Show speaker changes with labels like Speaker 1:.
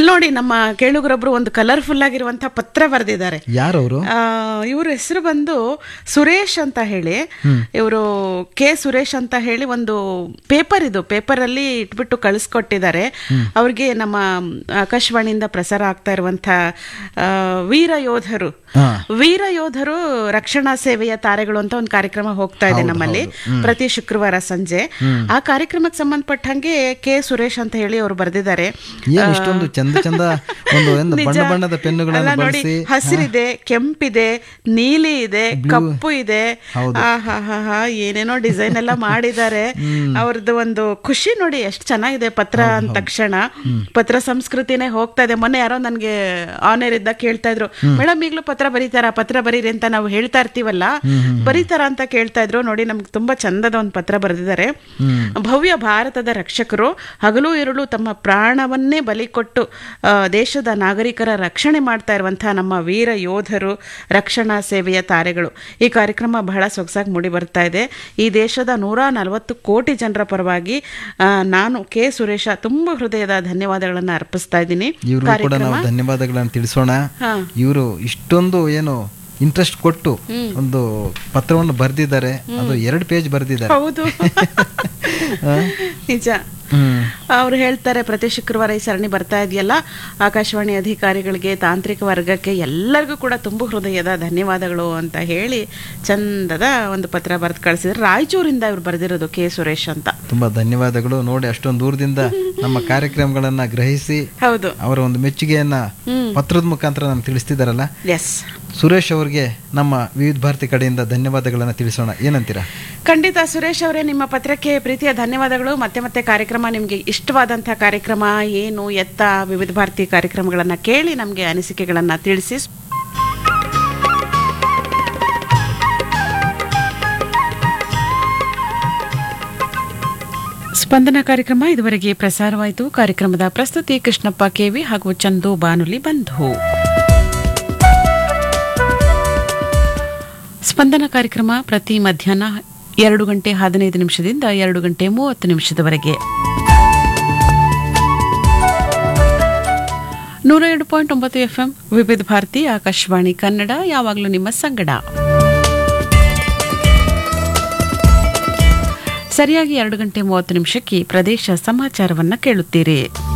Speaker 1: ನೋಡಿ ನಮ್ಮ ಕೇಳುಗರೊಬ್ರು ಒಂದು ಕಲರ್ಫುಲ್ ಆಗಿರುವಂತಹ ಪತ್ರ ಬರೆದಿದ್ದಾರೆ
Speaker 2: ಯಾರವರು
Speaker 1: ಇವ್ರ ಹೆಸರು ಬಂದು ಸುರೇಶ್ ಅಂತ ಹೇಳಿ ಇವರು ಕೆ ಸುರೇಶ್ ಅಂತ ಹೇಳಿ ಒಂದು ಪೇಪರ್ ಇದು ಪೇಪರ್ ಅಲ್ಲಿ ಇಟ್ಬಿಟ್ಟು ಕಳಿಸ್ಕೊಟ್ಟಿದ್ದಾರೆ ಅವ್ರಿಗೆ ನಮ್ಮ ಆಕಾಶವಾಣಿಯಿಂದ ಪ್ರಸಾರ ಆಗ್ತಾ ಇರುವಂತ ವೀರ ಯೋಧರು
Speaker 2: ಹಾ.
Speaker 1: ವೀರ ಯೋಧರು ರಕ್ಷಣಾ ಸೇವೆಯ ತಾರೆಗಳು ಅಂತ ಒಂದು ಕಾರ್ಯಕ್ರಮ ಹೋಗ್ತಾ ಇದೆ ನಮ್ಮಲ್ಲಿ ಪ್ರತಿ ಶುಕ್ರವಾರ ಸಂಜೆ ಆ ಕಾರ್ಯಕ್ರಮಕ್ಕೆ ಸಂಬಂಧಪಟ್ಟಂಗೆ ಕೆ ಸುರೇಶ್ ಅಂತ ಹೇಳಿ ಅವರು ಬರೆದಿದ್ದಾರೆ
Speaker 2: ಏನ್ ಇಷ್ಟೊಂದು ಚಂದ ಚಂದ ಒಂದು ಏನು
Speaker 1: ನಿಜ.
Speaker 2: ಬಣ್ಣ ಬಣ್ಣದ
Speaker 1: ಅಲ್ಲ
Speaker 2: ಪೆನ್ನುಗಳನ್ನು
Speaker 1: ನೋಡಿ
Speaker 2: ಬಳಸಿ
Speaker 1: ಹಸಿರಿದೆ ಕೆಂಪಿದೆ ನೀಲಿ ಇದೆ ಕಪ್ಪು ಇದೆ ಆಹಾಹಾಹಾ, ಏನೇನೋ ಡಿಸೈನ್ ಎಲ್ಲ ಮಾಡಿದ್ದಾರೆ ಅವ್ರದ್ದು ಒಂದು ಖುಷಿ ನೋಡಿ ಎಷ್ಟು ಚೆನ್ನಾಗಿದೆ ಪತ್ರ ಅಂದ ತಕ್ಷಣ ಪತ್ರ ಸಂಸ್ಕೃತಿನೇ ಹೋಗ್ತಾ ಇದೆ ಮೊನ್ನೆ ಯಾರೋ ನನ್ಗೆ ಆನರ್ ಇದ್ದಾಗ ಕೇಳ್ತಾ ಇದ್ರು ಮೇಡಮ್ ಈಗಲೂ ಪತ್ರ ಬರೀತಾರ ಪತ್ರ ಬರೀರಿ ಅಂತ ನಾವು ಹೇಳ್ತಾ ಇರ್ತೀವಲ್ಲ ಬರೀತಾರ ಅಂತ ಕೇಳ್ತಾ ಇದ್ರು ನೋಡಿ ನಮ್ಗೆ ತುಂಬಾ ಚಂದದ ಒಂದು ಪತ್ರ ಬರೆದಿದ್ದಾರೆ ಭವ್ಯ ಭಾರತದ ರಕ್ಷಕರು ಹಗಲು ಇರುಳು ತಮ್ಮ ಪ್ರಾಣವನ್ನೇ ಬಲಿ ಕೊಟ್ಟು ಆ, ದೇಶದ ನಾಗರಿಕರ ರಕ್ಷಣೆ ಮಾಡ್ತಾ ಇರುವಂತಹ ನಮ್ಮ ವೀರ ಯೋಧರು ರಕ್ಷಣಾ ಸೇವೆಯ ತಾರೆಗಳು ಈ ಕಾರ್ಯಕ್ರಮ ಬಹಳ ಸೊಗಸಾಗಿ ಮೂಡಿ ಬರ್ತಾ ಇದೆ ಈ ದೇಶದ ನೂರ ನಲವತ್ತು ಕೋಟಿ ಜನರ ಪರವಾಗಿ ಆ, ನಾನು ಕೆ ಸುರೇಶ ತುಂಬಾ ಹೃದಯದ ಧನ್ಯವಾದಗಳನ್ನು ಅರ್ಪಿಸ್ತಾ ಇದ್ದೀನಿ
Speaker 2: ಇವರು ಕೂಡ ನಾವು ಧನ್ಯವಾದಗಳನ್ನು ತಿಳಿಸೋಣ
Speaker 1: ಹಾ.
Speaker 2: ಇವರು ಇಷ್ಟೊಂದು ಏನು ಇಂಟ್ರೆಸ್ಟ್ ಕೊಟ್ಟು ಒಂದು ಪತ್ರವನ್ನು ಬರೆದಿದ್ದಾರೆ ಅದು ಎರಡು ಪೇಜ್ ಬರೆದಿದ್ದಾರೆ
Speaker 1: ಹೌದು ನಿಜ
Speaker 2: ಹ್ಮ್
Speaker 1: ಅವ್ರು ಹೇಳ್ತಾರೆ ಪ್ರತಿ ಶುಕ್ರವಾರ ಈ ಸರಣಿ ಬರ್ತಾ ಇದೆಯಲ್ಲ ಆಕಾಶವಾಣಿ ಅಧಿಕಾರಿಗಳಿಗೆ ತಾಂತ್ರಿಕ ವರ್ಗಕ್ಕೆ ಎಲ್ಲರಿಗೂ ಕೂಡ ತುಂಬು ಹೃದಯದ ಧನ್ಯವಾದಗಳು ಅಂತ ಹೇಳಿ ಚಂದದ ಒಂದು ಪತ್ರ ಬರೆದು ಕಳಿಸಿದ್ರು ರಾಯಚೂರಿಂದ ಇವ್ರು ಬರೆದಿರೋದು ಕೆ ಸುರೇಶ್ ಅಂತ
Speaker 2: ತುಂಬಾ ಧನ್ಯವಾದಗಳು ನೋಡಿ ಅಷ್ಟೊಂದು ದೂರದಿಂದ ನಮ್ಮ ಕಾರ್ಯಕ್ರಮಗಳನ್ನ ಗ್ರಹಿಸಿ
Speaker 1: ಹೌದು
Speaker 2: ಅವರ ಒಂದು ಮೆಚ್ಚುಗೆಯನ್ನ ಪತ್ರದ ಮುಖಾಂತರ ನಮ್ಗೆ ತಿಳಿಸ್ತಿದಾರಲ್ಲ
Speaker 1: ಎಸ್
Speaker 2: ಸುರೇಶ್ ಅವರಿಗೆ ನಮ್ಮ ವಿವಿಧ ಭಾರತಿ ಕಡೆಯಿಂದ ಧನ್ಯವಾದಗಳನ್ನ ತಿಳಿಸೋಣ ಏನಂತೀರಾ
Speaker 1: ಖಂಡಿತ ಸುರೇಶ್ ಅವರೇ ನಿಮ್ಮ ಪತ್ರಕ್ಕೆ ಪ್ರೀತಿಯ ಧನ್ಯವಾದಗಳು ಮತ್ತೆ ಮತ್ತೆ ಕಾರ್ಯಕ್ರಮ ನಿಮಗೆ ಇಷ್ಟವಾದಂತಹ ಕಾರ್ಯಕ್ರಮ ಏನು ಎತ್ತ ವಿವಿಧ ಭಾರತಿ ಕಾರ್ಯಕ್ರಮಗಳನ್ನು ಕೇಳಿ ನಮಗೆ ಅನಿಸಿಕೆಗಳನ್ನು ತಿಳಿಸಿ ಸ್ಪಂದನ ಕಾರ್ಯಕ್ರಮ ಇದುವರೆಗೆ ಪ್ರಸಾರವಾಯಿತು ಕಾರ್ಯಕ್ರಮದ ಪ್ರಸ್ತುತಿ ಕೃಷ್ಣಪ್ಪ ಕೆವಿ ಹಾಗೂ ಚಂದು ಬಾನುಲಿ ಬಂಧು ಸ್ಪಂದನ ಕಾರ್ಯಕ್ರಮ ಪ್ರತಿ ಮಧ್ಯಾಹ್ನ ಎರಡು ಗಂಟೆ ಹದಿನೈದು ನಿಮಿಷದಿಂದ ಎರಡು ಗಂಟೆ ಮೂವತ್ತು ನಿಮಿಷದವರೆಗೆ ನೂರ ಎರಡು ಪಾಯಿಂಟ್ ಒಂಬತ್ತು ಎಫ್ಎಂ ವಿವಿಧ ಭಾರತಿ ಆಕಾಶವಾಣಿ ಕನ್ನಡ ಯಾವಾಗಲೂ ನಿಮ್ಮ ಸಂಗಡ ಸರಿಯಾಗಿ ಎರಡು ಗಂಟೆ ಮೂವತ್ತು ನಿಮಿಷಕ್ಕೆ ಪ್ರದೇಶ ಸಮಾಚಾರವನ್ನ ಕೇಳುತ್ತೀರಿ